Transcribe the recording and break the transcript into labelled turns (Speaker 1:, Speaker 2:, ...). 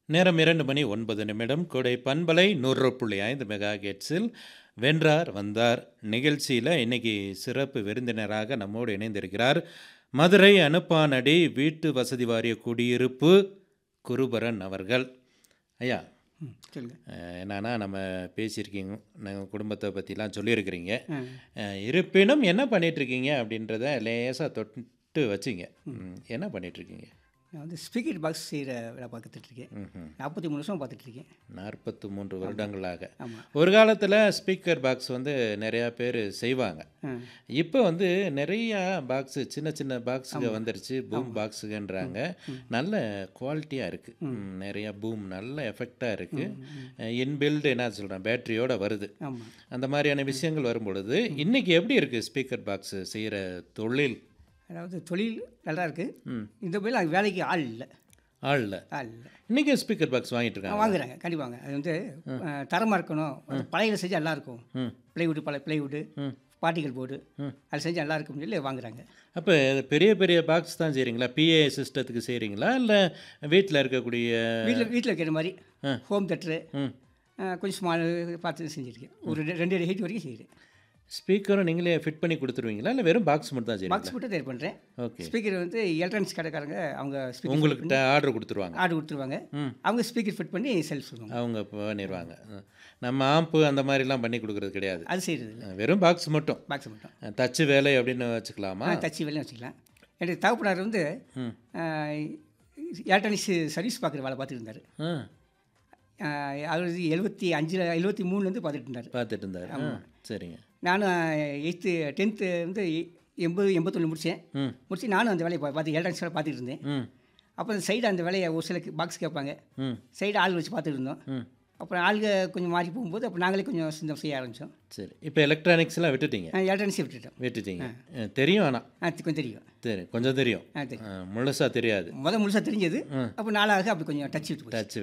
Speaker 1: நேரம் இரண்டு மணி ஒன்பது நிமிடம் கொடை பண்பலை நூறு புள்ளி ஐந்து மெகா ஹெர்ட்ஸில் வென்றார் வந்தார் நிகழ்ச்சியில் இன்னைக்கு சிறப்பு விருந்தினராக நம்மோடு இணைந்திருக்கிறார் மதுரை அனுப்பானடி வீட்டு வசதி வாரிய குடியிருப்பு குருபரன் அவர்கள் ஐயா
Speaker 2: ம் சொல்லுங்கள்
Speaker 1: அஹ், என்னன்னா நம்ம பேசியிருக்கீங்க நம்ம குடும்பத்தை பற்றிலாம் சொல்லியிருக்கிறீங்க
Speaker 2: ஆ
Speaker 1: அஹ், இருப்பினும் என்ன பண்ணிகிட்ருக்கீங்க அப்படின்றத லேசாக தொட்டு வச்சிங்க ம், என்ன பண்ணிகிட்ருக்கீங்க
Speaker 2: நான் வந்து ஸ்பீக்கர் பாக்ஸ் செய்கிற வேலை பார்த்துட்டு இருக்கேன்
Speaker 1: ம்
Speaker 2: நாற்பத்தி மூணு வருஷம் பார்த்துட்டு இருக்கேன்
Speaker 1: நாற்பத்து மூன்று வருடங்களாக
Speaker 2: ஆமாம்
Speaker 1: ஒரு காலத்தில் ஸ்பீக்கர் பாக்ஸ் வந்து நிறையா பேர் செய்வாங்க
Speaker 2: ஆ
Speaker 1: இப்போ வந்து நிறையா பாக்ஸு சின்ன சின்ன பாக்ஸுங்க வந்துருச்சு பூம் பாக்ஸுங்கன்றாங்க நல்ல குவாலிட்டியாக இருக்குது நிறையா பூம் நல்ல எஃபெக்டாக இருக்குது இன்பில்டு என்ன சொல்கிறேன் பேட்டரியோட வருது
Speaker 2: ஆமாம்
Speaker 1: அந்த மாதிரியான விஷயங்கள் வரும்பொழுது இன்றைக்கி எப்படி இருக்குது ஸ்பீக்கர் பாக்ஸு செய்கிற தொழில்
Speaker 2: அதாவது தொழில் நல்லா இருக்குது இந்த போய் வேலைக்கு ஆள் இல்லை
Speaker 1: ஆள் இல்லை
Speaker 2: ஆள் இல்லை
Speaker 1: இன்றைக்கி ஸ்பீக்கர் பாக்ஸ் வாங்கிட்டு இருக்காங்க
Speaker 2: வாங்குறாங்க கண்டிப்பாங்க அது வந்து தரமாக இருக்கணும் அது பழையில செஞ்சால் நல்லாயிருக்கும்
Speaker 1: ம்.
Speaker 2: ப்ளைவுட் பழைய ப்ளைவுட்டு பார்ட்டிகல் போர்டு அது செஞ்சால் நல்லா இருக்கும்னு சொல்லி வாங்குறாங்க
Speaker 1: அப்போ பெரிய பெரிய பாக்ஸ் தான் செய்கிறீங்களா பிஏ சிஸ்டத்துக்கு செய்கிறீங்களா இல்லை வீட்டில் இருக்கக்கூடிய
Speaker 2: வீட்டில் வீட்டில் வைக்கிற மாதிரி ஹோம் தேட்டரு
Speaker 1: ம்
Speaker 2: கொஞ்சம் ஸ்மால் பார்த்து செஞ்சுருக்கேன் ஒரு ரெ- ரெண்டு ஹீட் வரைக்கும் செய்கிறேன்
Speaker 1: ஸ்பீக்கரும் நீங்களே ஃபிட் பண்ணி கொடுத்துருவீங்களா இல்லை வெறும் பாக்ஸ் மட்டும் தான் செய்றீங்களா
Speaker 2: பாக்ஸ் மட்டும் தயார் பண்ணுறேன்
Speaker 1: ஓகே
Speaker 2: ஸ்பீக்கர் வந்து எலக்ட்ரானிக்ஸ் கடைக்காரங்க அவங்க ஸ்பீக்கர்
Speaker 1: உங்கள்கிட்ட ஆர்டர் கொடுத்துருவாங்க
Speaker 2: ஆர்டர் கொடுத்துருவாங்க அவங்க ஸ்பீக்கர் ஃபிட் பண்ணி செல் சொல்லுவாங்க
Speaker 1: அவங்க பண்ணிடுவாங்க நம்ம ஆம்பு அந்த மாதிரிலாம் பண்ணி கொடுக்கறது கிடையாது
Speaker 2: அது செய்கிறது இல்லை
Speaker 1: வெறும் பாக்ஸ் மட்டும்
Speaker 2: பாக்ஸ் மட்டும்
Speaker 1: தச்சு வேலை அப்படின்னு வச்சுக்கலாமா
Speaker 2: ஆ தச்சு வேலையும் வச்சுக்கலாம் எனக்கு தகப்பனார் வந்து எலக்ட்ரானிக்ஸ் சர்வீஸ் பார்க்குற வேலை பார்த்துட்டு இருந்தார்
Speaker 1: ஆ
Speaker 2: அவர் எழுபத்தி அஞ்சில் எழுபத்தி மூணுலேருந்து பார்த்துட்டு இருந்தார்
Speaker 1: பார்த்துட்டு இருந்தார் ஆ சரிங்க
Speaker 2: நானும் எயித்து டென்த்து வந்து எ- எண்பது எண்பத்தொன்று முடித்தேன்
Speaker 1: ம்
Speaker 2: முடிச்சு நானும் அந்த வேலையை பா- பார்த்து எலக்ட்ரானிக்ஸ் வேலை பார்த்துட்டு இருந்தேன்
Speaker 1: ம்
Speaker 2: அப்போ அந்த சைடு அந்த வேலையை ஒரு சில பாக்ஸ் கேட்பாங்க
Speaker 1: ம்
Speaker 2: சைடு ஆள் வச்சு பார்த்துட்டு இருந்தோம்
Speaker 1: ம்
Speaker 2: அப்புறம் ஆளுங்க கொஞ்சம் மாறி போகும்போது அப்போ நாங்களே கொஞ்சம் சிந்தம் செய்ய ஆரம்பித்தோம்
Speaker 1: சரி இப்போ எலக்ட்ரானிக்ஸ்லாம் விட்டுட்டீங்க
Speaker 2: எலக்ட்ரானிக்ஸை விட்டுட்டோம்
Speaker 1: விட்டுட்டீங்க ஆ, தெரியும் ஆனால்
Speaker 2: ஆ தி- கொஞ்சம் தெரியும்
Speaker 1: சரி கொஞ்சம் தெரியும்
Speaker 2: ஆ தெரியும்
Speaker 1: முழுசாக தெரியாது
Speaker 2: முத முழுசாக தெரிஞ்சது அப்போ நாளாக அப்படி கொஞ்சம் டச் விட்டு போச்சு
Speaker 1: டச்